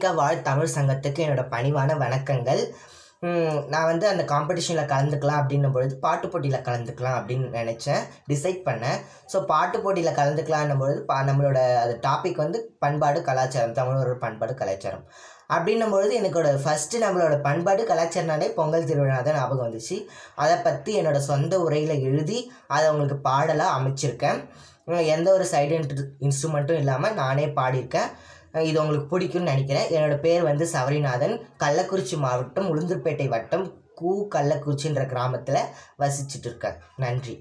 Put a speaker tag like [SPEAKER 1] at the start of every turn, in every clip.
[SPEAKER 1] வாழ்க வாழ் தமிழ் சங்கத்துக்கு என்னோட பணிவான வணக்கங்கள் ம், நான் வந்து அந்த காம்படிஷனில் கலந்துக்கலாம் அப்படின்னும் பொழுது பாட்டு போட்டியில் கலந்துக்கலாம் அப்படின்னு நினச்சேன் டிசைட் பண்ணேன் ஸோ பாட்டு போட்டியில் கலந்துக்கலான்னும் பொழுது பா நம்மளோட அது டாபிக் வந்து பண்பாடு கலாச்சாரம் தமிழோட பண்பாடு கலாச்சாரம் அப்படின்னும் பொழுது எனக்கோட ஃபஸ்ட்டு நம்மளோட பண்பாடு கலாச்சாரனாலே பொங்கல் திருவிழா தான் ஞாபகம் வந்துச்சு அதை பற்றி என்னோட சொந்த உரையில் எழுதி அதை உங்களுக்கு பாடலாக அமைச்சிருக்கேன் உம், எந்த ஒரு சைடு இன்ஸ்ட்ருமெண்ட்டும் இல்லாமல் நானே பாடியிருக்கேன் அஹ் இது உங்களுக்கு பிடிக்கும்னு நினைக்கிறேன் என்னோட பேர் வந்து சவரிநாதன் கள்ளக்குறிச்சி மாவட்டம் உளுந்தூர்பேட்டை வட்டம் கூ கள்ளக்குறிச்சின்ற கிராமத்தில் வசிச்சுட்டு இருக்கேன் நன்றி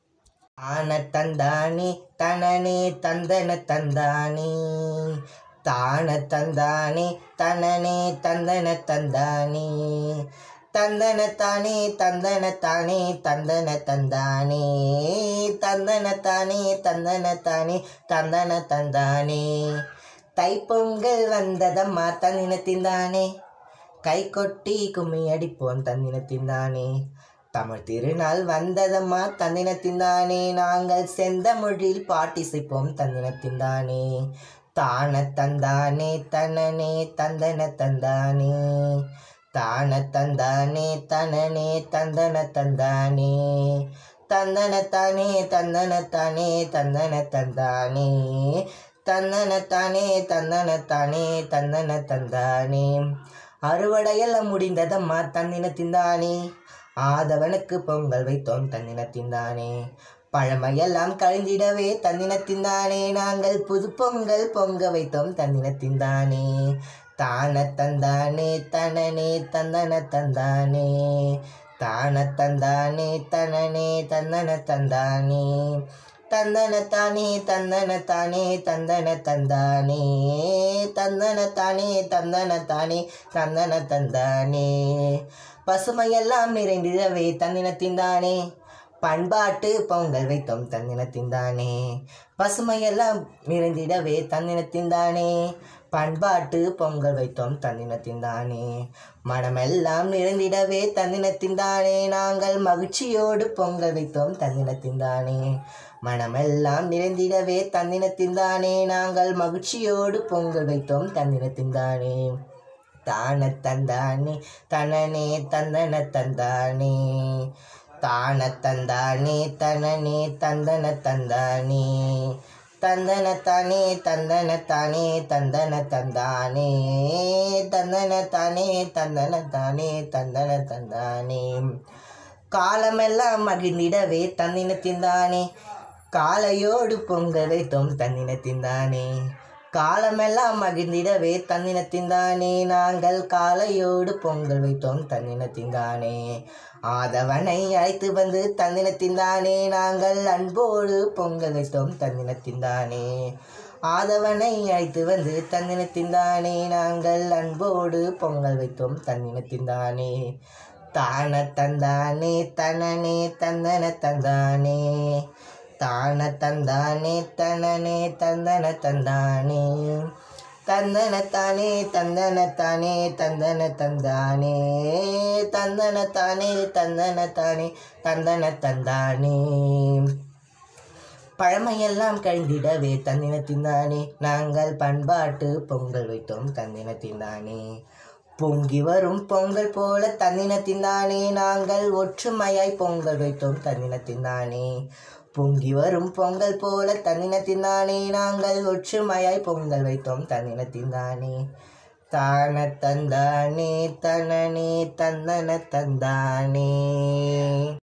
[SPEAKER 1] ஆன தந்தானே தனனே தந்தன தந்தானே தான தந்தானே தனனே தந்தன தந்தானே தந்தன தானே தந்தன தானே தந்தன தந்தானே தந்தன தானே தந்தன தானே தந்தன தந்தானே தைப்பொங்கல் வந்ததம்மா தன்னினத்தின்தானே கை கொட்டி கும்மி அடிப்போம் தன்னினத்தின்தானே தமிழ் திருநாள் வந்ததம்மா தன்னினத்தின்தானே நாங்கள் செந்தமிழில் பாட்டிசைப்போம் தன்னினத்தின்தானே தான தந்தானே தனனே தந்தன தந்தானே தான தந்தானே தனனே தந்தன தந்தானே தந்தன தானே தந்தன தானே தந்தன தந்தானே தந்தன தானே தந்தன தானே தந்தன தந்தானே அறுவடையெல்லாம் முடிந்ததம்மா தன்னினத்தின்தானே ஆதவனுக்கு பொங்கல் வைத்தோம் தன்னினத்தின்தானே பழமையெல்லாம் கழிந்திடவே தன்னினத்தின்தானே நாங்கள் புது பொங்கல் பொங்க வைத்தோம் தன்னினத்தின்தானே தான தந்தானே தனனே தந்தன தந்தானே தான தந்தானே தனனே தந்தன தந்தானே தந்தன தானே தந்தன தானே தந்தன தந்தானே தந்தன தானே தந்தன தானே தந்தன தந்தானே பசுமையெல்லாம் நிறைந்திடவே தன்னினத்தின்தானே பண்பாட்டு பொங்கல் வைத்தோம் தன்னினத்தின்தானே பசுமையெல்லாம் நிறைந்திடவே தன்னினத்தின்தானே பண்பாட்டு பொங்கல் வைத்தோம் தன்னினத்தின்தானே மனமெல்லாம் நிறைந்திடவே தன்னினத்தின்தானே நாங்கள் மகிழ்ச்சியோடு பொங்கல் வைத்தோம் தன்னினத்தின்தானே மனமெல்லாம் நிறைந்திடவே தன்னினத்தின்தானே நாங்கள் மகிழ்ச்சியோடு பொங்கல் வைத்தோம் தன்னினத்தின்தானே தான தந்தானே தனனே தந்தன தந்தானே தான தந்தானே தனனே தந்தன தந்தானே தந்தன தானே தந்தன தானே தந்தன தந்தானே தந்தன தானே தந்தன தானே தந்தன தந்தானே காலமெல்லாம் மகிழ்ந்திடவே தன்னினத்தின்தானே காலையோடு பொங்கல் வைத்தோம் தன்னினத்தின்தானே காலமெல்லாம் மகிழ்ந்திடவே தன்னினத்தின்தானே நாங்கள் காலையோடு பொங்கல் வைத்தோம் தன்னினத்தின்தானே ஆதவனை அழைத்து வந்து தன்னினத்தின்தானே நாங்கள் அன்போடு பொங்கல் வைத்தோம் தன்னினத்தின்தானே ஆதவனை அழைத்து வந்து தன்னினத்தின்தானே நாங்கள் அன்போடு பொங்கல் வைத்தோம் தன்னினத்தின்தானே தான தந்தானே தனனே தந்தன தந்தானே தான தந்தானே தனனே தந்தன தந்தானே தந்தன தானே தந்தன தானே தந்தன தந்தானே தந்தன தானே தந்தன தானே தந்தன தந்தானே பழமையெல்லாம் கழிந்திடவே தன்னினத்தின்தானே நாங்கள் பண்பாட்டு பொங்கல் வைத்தோம் தன்னினத்தின்தானே பொங்கி வரும் பொங்கல் போல தன்னினத்தின்தானே நாங்கள் ஒற்றுமையாய் பொங்கல் வைத்தோம் தன்னினத்தின்தானே பொங்கி வரும் பொங்கல் போல தன்னினத்தின்தானே நாங்கள் ஒற்றுமையாய் பொங்கல் வைத்தோம் தன்னினத்தின்தானே தான தந்தானே தனனே தந்தன தந்தானே